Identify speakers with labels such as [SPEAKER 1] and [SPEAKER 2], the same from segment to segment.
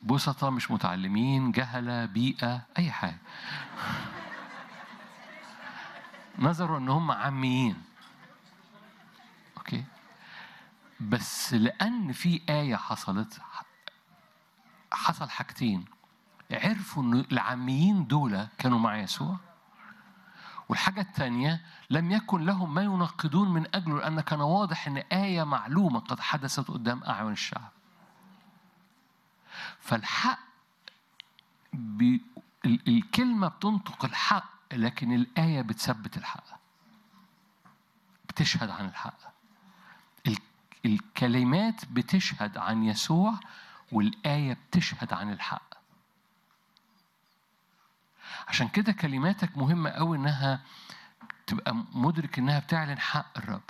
[SPEAKER 1] بسطة مش متعلمين جهلة بيئة أي حاجة نظروا إن هم عاميين أوكي بس لأن في آية حصلت حصل حاجتين عرفوا إن العاميين دول كانوا مع يسوع والحاجة الثانية لم يكن لهم ما ينقدون من أجله لأن كان واضح أن آية معلومة قد حدثت قدام أعين الشعب فالحق بي الكلمة بتنطق الحق لكن الآية بتثبت الحق بتشهد عن الحق الكلمات بتشهد عن يسوع والآية بتشهد عن الحق عشان كده كلماتك مهمة قوي إنها تبقى مدرك إنها بتعلن حق الرب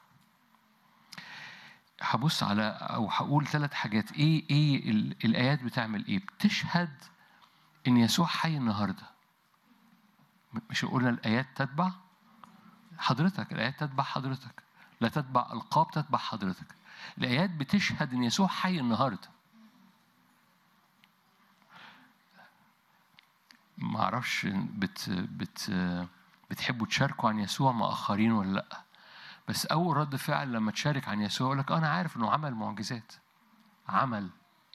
[SPEAKER 1] هبص على أو هقول ثلاث حاجات إيه إيه الآيات بتعمل إيه بتشهد إن يسوع حي النهاردة مش قلنا الآيات تتبع حضرتك الآيات تتبع حضرتك لا تتبع ألقاب تتبع حضرتك الآيات بتشهد إن يسوع حي النهارده ما اعرفش بت بت بتحبوا تشاركوا عن يسوع مع اخرين ولا لا بس اول رد فعل لما تشارك عن يسوع يقول لك انا عارف انه عمل معجزات عمل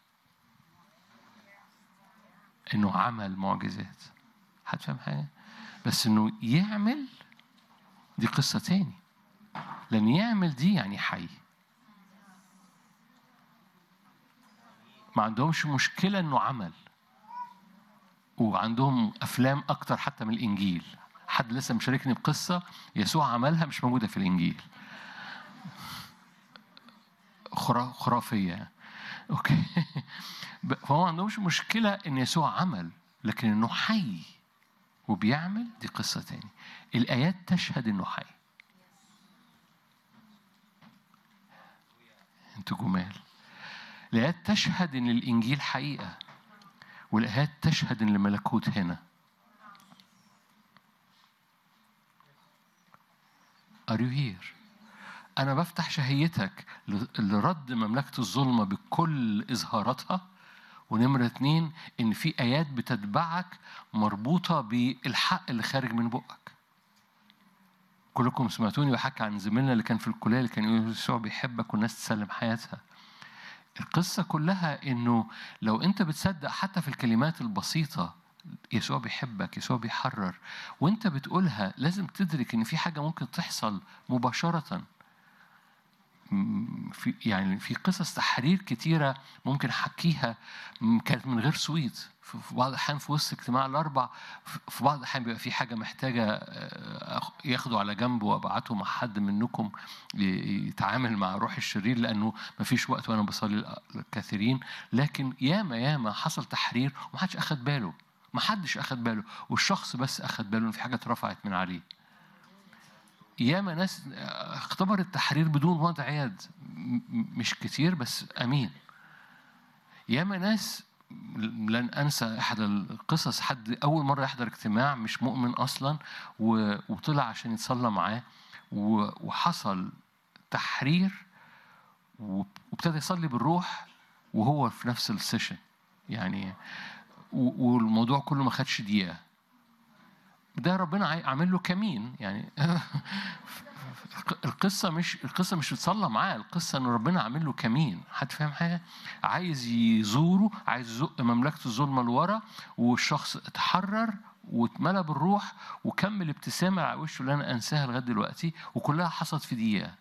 [SPEAKER 1] انه عمل معجزات هتفهم حاجه بس انه يعمل دي قصه تاني لان يعمل دي يعني حي ما عندهمش مشكله انه عمل وعندهم افلام اكتر حتى من الانجيل حد لسه مشاركني بقصه يسوع عملها مش موجوده في الانجيل خرافيه اوكي فهو ما عندهمش مشكله ان يسوع عمل لكن انه حي وبيعمل دي قصه تاني الايات تشهد انه حي انتوا جمال الايات تشهد ان الانجيل حقيقه والآيات تشهد إن الملكوت هنا. Are you here? أنا بفتح شهيتك لرد مملكة الظلمة بكل إظهاراتها ونمرة اتنين إن في آيات بتتبعك مربوطة بالحق اللي خارج من بقك. كلكم سمعتوني بحكي عن زميلنا اللي كان في الكلية اللي كان يقول يسوع بيحبك والناس تسلم حياتها. القصة كلها إنه لو أنت بتصدق حتى في الكلمات البسيطة يسوع بيحبك يسوع بيحرر وأنت بتقولها لازم تدرك إن في حاجة ممكن تحصل مباشرة في يعني في قصص تحرير كتيرة ممكن أحكيها كانت من غير صويت في بعض الأحيان في وسط اجتماع الأربع في بعض الأحيان بيبقى في حاجة محتاجة ياخدوا على جنب وأبعته مع حد منكم يتعامل مع روح الشرير لأنه ما فيش وقت وأنا بصلي الكثيرين لكن ياما ياما حصل تحرير ومحدش أخد باله محدش أخد باله والشخص بس أخد باله إن في حاجة اترفعت من عليه ياما ناس اختبر التحرير بدون وضع يد مش كتير بس امين ياما ناس لن انسى احد القصص حد اول مره يحضر اجتماع مش مؤمن اصلا وطلع عشان يتصلى معاه وحصل تحرير وابتدى يصلي بالروح وهو في نفس السيشن يعني والموضوع كله ما خدش دقيقه ده ربنا عامل له كمين يعني القصه مش القصه مش بتصلى معاه القصه ان ربنا عامل له كمين حد فاهم حاجه عايز يزوره عايز يزق مملكه الظلمه لورا والشخص اتحرر واتملى بالروح وكمل ابتسامه على وشه اللي انا انساها لغايه دلوقتي وكلها حصلت في دقيقه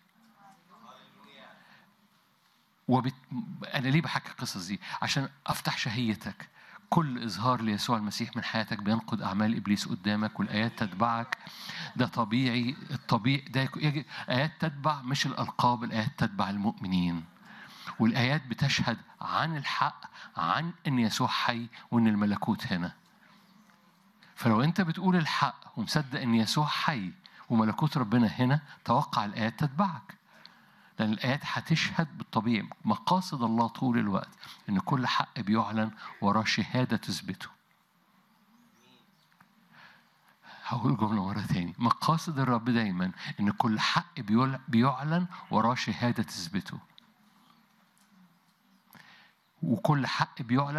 [SPEAKER 1] وبت... انا ليه بحكي القصص دي عشان افتح شهيتك كل إظهار ليسوع المسيح من حياتك بينقض أعمال إبليس قدامك والآيات تتبعك ده طبيعي الطبيعي ده يجي آيات تتبع مش الألقاب الآيات تتبع المؤمنين والآيات بتشهد عن الحق عن إن يسوع حي وإن الملكوت هنا فلو أنت بتقول الحق ومصدق إن يسوع حي وملكوت ربنا هنا توقع الآيات تتبعك لأن الآيات هتشهد بالطبيعي مقاصد الله طول الوقت إن كل حق بيعلن وراه شهادة تثبته. هقول جملة مرة تاني مقاصد الرب دايما إن كل حق بيعلن وراه شهادة تثبته. وكل حق بيعلن